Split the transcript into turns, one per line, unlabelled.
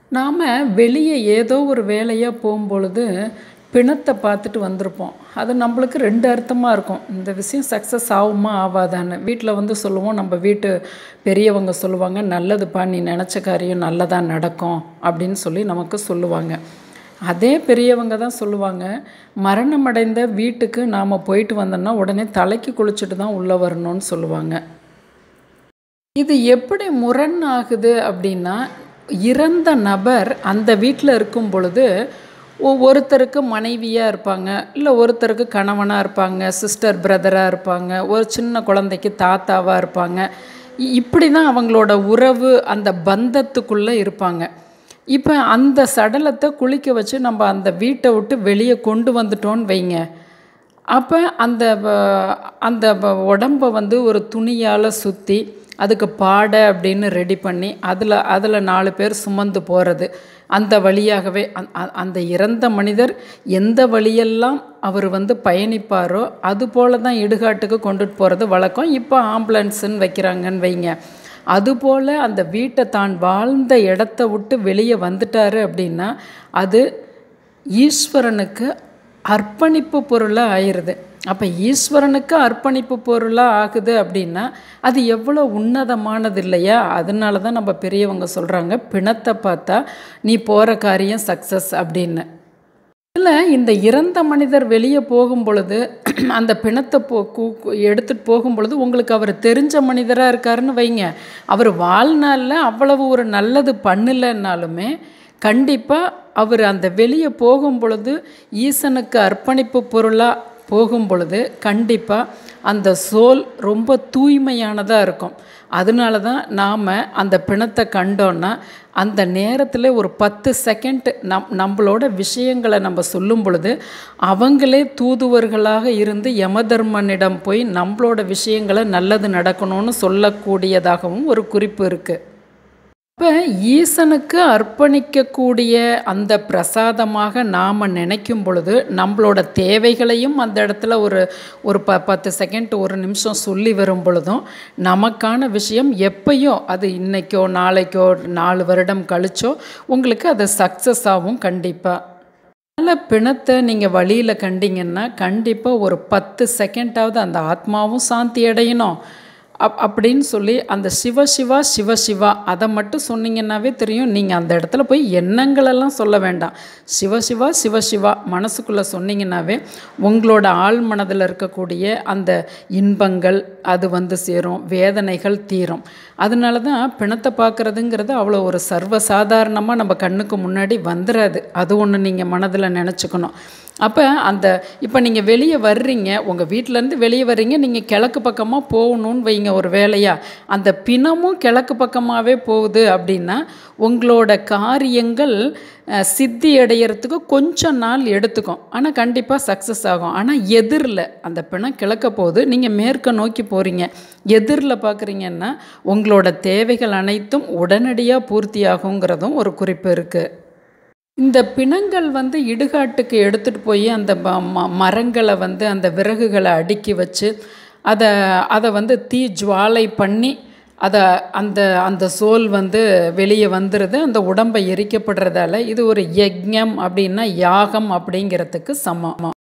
நாம் வெளியே ஏதோ ஒரு வேலையாக போகும்பொழுது பிணத்தை பார்த்துட்டு வந்திருப்போம் அது நம்மளுக்கு ரெண்டு அர்த்தமாக இருக்கும் இந்த விஷயம் சக்ஸஸ் ஆகுமா ஆகாதான்னு வீட்டில் வந்து சொல்லுவோம் நம்ம வீட்டு பெரியவங்க சொல்லுவாங்க நல்லதுப்பா நீ நினச்ச காரியம் நல்லதாக நடக்கும் அப்படின்னு சொல்லி நமக்கு சொல்லுவாங்க அதே பெரியவங்க தான் சொல்லுவாங்க மரணமடைந்த வீட்டுக்கு நாம் போயிட்டு வந்தோம்னா உடனே தலைக்கு குளிச்சுட்டு தான் உள்ளே வரணும்னு சொல்லுவாங்க இது எப்படி முரண் ஆகுது அப்படின்னா இறந்த நபர் அந்த வீட்டில் இருக்கும் பொழுது ஒ- ஒருத்தருக்கு மனைவியாக இருப்பாங்க இல்லை ஒருத்தருக்கு கணவனாக இருப்பாங்க சிஸ்டர் பிரதராக இருப்பாங்க ஒரு சின்ன குழந்தைக்கு தாத்தாவாக இருப்பாங்க இ- இப்படி தான் அவங்களோட உறவு அந்த பந்தத்துக்குள்ளே இருப்பாங்க இப்போ அந்த சடலத்தை குளிக்க வச்சு நம்ம அந்த வீட்டை விட்டு வெளியே கொண்டு வந்துட்டோன்னு வைங்க அப்போ அந்த வ- அந்த வ- உடம்ப வந்து ஒரு துணியால் சுற்றி அதுக்கு பாடை அப்படின்னு ரெடி பண்ணி அதில் அதில் நாலு பேர் சுமந்து போகிறது அந்த வழியாகவே அந்- அ- அந்த இறந்த மனிதர் எந்த வழியெல்லாம் அவர் வந்து பயணிப்பாரோ அது போல தான் இடுகாட்டுக்கு கொண்டுட்டு போகிறது வழக்கம் இப்போ ஆம்புலன்ஸுன்னு வைக்கிறாங்கன்னு வைங்க அதுபோல் அந்த வீட்டை தான் வாழ்ந்த இடத்த விட்டு வெளியே வந்துட்டாரு அப்படின்னா அது ஈஸ்வரனுக்கு அர்ப்பணிப்பு பொருளாக ஆயிடுது அப்போ ஈஸ்வரனுக்கு அர்ப்பணிப்பு பொருளாக ஆகுது அப்படின்னா அது எவ்வளோ உன்னதமானது இல்லையா அதனால தான் நம்ம பெரியவங்க சொல்கிறாங்க பிணத்தை பார்த்தா நீ போகிற காரியம் சக்ஸஸ் அப்படின்னு இதில் இந்த இறந்த மனிதர் வெளியே போகும் பொழுது அந்த பிணத்தை போ கூ- கூ- எடுத்துட்டு போகும் பொழுது உங்களுக்கு அவர் தெரிஞ்ச மனிதராக இருக்காருன்னு வைங்க அவர் வாழ்நாளில் அவ்வளவு ஒரு நல்லது பண்ணலைன்னாலுமே கண்டிப்பாக அவர் அந்த வெளியே போகும் பொழுது ஈசனுக்கு அர்ப்பணிப்பு பொருளாக போகும் பொழுது கண்டிப்பாக அந்த சோல் ரொம்ப தூய்மையானதாக இருக்கும் அதனால தான் நாம் அந்த பிணத்தை கண்டோன்னா அந்த நேரத்தில் ஒரு பத்து செகண்ட் நம் நம்மளோட விஷயங்களை நம்ம சொல்லும் பொழுது அவங்களே தூதுவர்களாக இருந்து யமதர்மனிடம் போய் நம்மளோட விஷயங்களை நல்லது நடக்கணும்னு சொல்லக்கூடியதாகவும் ஒரு குறிப்பு இருக்குது இப்போ ஈசனுக்கு அர்ப்பணிக்கக்கூடிய அந்த பிரசாதமாக நாம் நினைக்கும் பொழுது நம்மளோட தேவைகளையும் அந்த இடத்துல ஒரு ஒரு ப பத்து செகண்ட் ஒரு நிமிஷம் சொல்லி வரும் பொழுதும் நமக்கான விஷயம் எப்பயோ அது இன்னைக்கோ நாளைக்கோ நாலு வருடம் கழிச்சோ உங்களுக்கு அது சக்ஸஸ் ஆகும் கண்டிப்பாக நல்ல பிணத்தை நீங்கள் வழியில் கண்டீங்கன்னா கண்டிப்பாக ஒரு பத்து செகண்டாவது அந்த ஆத்மாவும் சாந்தி அடையணும் அப் அப்படின்னு சொல்லி அந்த சிவ சிவா சிவ சிவா அதை மட்டும் சொன்னீங்கன்னாவே தெரியும் நீங்கள் அந்த இடத்துல போய் எண்ணங்களெல்லாம் சொல்ல வேண்டாம் சிவ சிவா சிவ சிவா மனசுக்குள்ளே சொன்னீங்கன்னாவே உங்களோட ஆழ் மனதில் இருக்கக்கூடிய அந்த இன்பங்கள் அது வந்து சேரும் வேதனைகள் தீரும் அதனால தான் பிணத்தை பார்க்குறதுங்கிறது அவ்வளோ ஒரு சர்வசாதாரணமாக நம்ம கண்ணுக்கு முன்னாடி வந்துடாது அது ஒன்று நீங்கள் மனதில் நினச்சிக்கணும் அப்போ அந்த இப்போ நீங்கள் வெளியே வர்றீங்க உங்கள் வீட்டிலேருந்து வெளியே வர்றீங்க நீங்கள் கிழக்கு பக்கமாக போகணும்னு வைங்க ஒரு வேலையாக அந்த பிணமும் கிழக்கு பக்கமாகவே போகுது அப்படின்னா உங்களோட காரியங்கள் அஹ், சித்தி அடையிறதுக்கு கொஞ்சம் நாள் எடுத்துக்கும் ஆனால் கண்டிப்பாக சக்ஸஸ் ஆகும் ஆனால் எதிரில் அந்த பிணம் கிழக்க போகுது நீங்கள் மேற்க நோக்கி போகிறீங்க எதிரில் பார்க்குறீங்கன்னா உங்களோட தேவைகள் அனைத்தும் உடனடியாக பூர்த்தியாகுங்கிறதும் ஒரு குறிப்பு இருக்குது இந்த பிணங்கள் வந்து இடுகாட்டுக்கு எடுத்துகிட்டு போய் அந்த ம- ம- மரங்களை வந்து அந்த விறகுகளை அடுக்கி வச்சு அதை அதை வந்து தீ ஜுவாலை பண்ணி அதை அந்த அந்த சோல் வந்து வெளியே வந்துடுது அந்த உடம்பை எரிக்கப்படுறதால இது ஒரு யஜ்ஞம் அப்படின்னா யாகம் அப்படிங்கிறதுக்கு சமம்